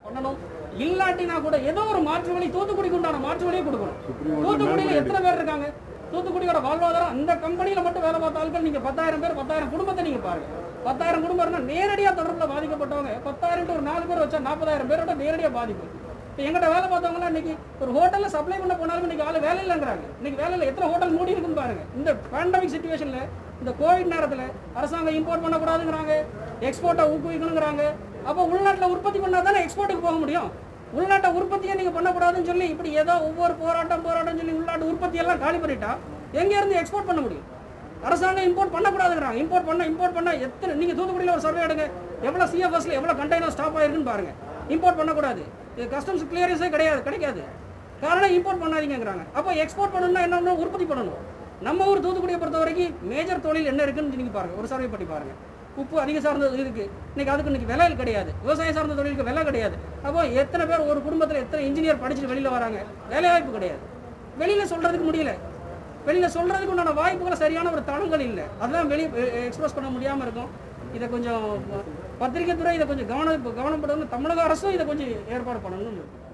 பண்ணணும் இல்லாட்டினா கூட ஏதோ ஒரு மாற்று வழி தூத்துக்குடிக்கு உண்டான மாற்று வழியை கொடுக்கணும் தூத்துக்குடியில எத்தனை பேர் இருக்காங்க தூத்துக்குடியோட வாழ்வாதாரம் அந்த கம்பெனியில மட்டும் வேலை பார்த்த ஆட்கள் நீங்க பத்தாயிரம் பேர் பத்தாயிரம் குடும்பத்தை நீங்க பாருங்க பத்தாயிரம் குடும்பம் இருந்தா நேரடியா தொடர்புல பாதிக்கப்பட்டவங்க பத்தாயிரம் to ஒரு நாலு பேர் வச்சா நாற்பதாயிரம் பேரோட நேரடியா பாதிப்பு இப்போ எங்கிட்ட வேலை பார்த்தவங்களாம் இன்னைக்கு ஒரு ஹோட்டல்ல சப்ளை பண்ண போனாலும் இன்னைக்கு ஆளு வேலை இல்லைங்கிறாங்க இன்னைக்கு வேலையில் எத்தனை ஹோட்டல் மூடி இருக்குன்னு பாருங்க இந்த பேண்டமிக் சுச்சுவேஷன்ல இந்த கோவிட் நேரத்துல அரசாங்கம் இம்போர்ட் பண்ணக்கூடாதுங்கிறாங்க எக்ஸ்போர்ட்டை ஊக்குவிக்கணுங்கிறாங்க அப்போ உள்நாட்டில் உற்பத்தி பண்ணால் தானே எக்ஸ்போர்ட்டுக்கு போக முடியும் உள்நாட்டை உற்பத்தியை நீங்க பண்ணக்கூடாதுன்னு சொல்லி இப்படி ஏதோ ஒவ்வொரு போராட்டம் போராட்டம் சொல்லி உள்நாட்டு உற்பத்தி எல்லாம் காலி பண்ணிட்டா எங்க இருந்து எக்ஸ்போர்ட் பண்ண முடியும் அரசாங்கம் இம்போர்ட் பண்ணக்கூடாதுங்கிறாங்க இம்போர்ட் பண்ண இம்போர்ட் பண்ண எத்தனை நீங்க தூத்துக்குடியில் ஒரு சர்வே எடுங்க எவ்வளவு சிஎஃப்எஸ்ல எவ்வளவு கண்டெய்னர் ஸ்டாப் ஆயிருக்குன்னு பாருங்க இம்போர்ட் பண்ணக்கூடாது இது கஸ்டம்ஸ் கிளியரன்ஸே கிடையாது கிடைக்காது காரணம் இம்போர்ட் பண்ணாதீங்கங்கிறாங்க அப்போ எக்ஸ்போர்ட் பண்ணணும்னா என்ன உற்பத்தி பண்ணணும் நம்ம ஊர் தூத்துக்குடியை பொறுத்த வரைக்கும் மேஜர் தொழில் என்ன இருக்குன்னு நீங்க பாருங்க ஒரு சர்வே பண்ணி பாருங்க உப்பு அதிக சார்ந்தது இருக்கு இன்னைக்கு அதுக்கு இன்னைக்கு விலை கிடையாது விவசாயம் சார்ந்த தொழிலுக்கு விலை கிடையாது அப்போ எத்தனை பேர் ஒரு குடும்பத்தில் எத்தனை இன்ஜினியர் படிச்சுட்டு வெளியில வராங்க வேலை வாய்ப்பு கிடையாது வெளியில சொல்றதுக்கு முடியல வெளியில சொல்றதுக்கு உண்டான வாய்ப்புகள் சரியான ஒரு தளங்கள் இல்லை அதெல்லாம் வெளியே எக்ஸ்பிரஸ் பண்ண முடியாம இருக்கும் இதை கொஞ்சம் பத்திரிகை துறை இதை கொஞ்சம் கவனம் கவனப்படணும் தமிழக அரசும் இதை கொஞ்சம் ஏற்பாடு பண்ணணும்னு இருக்கு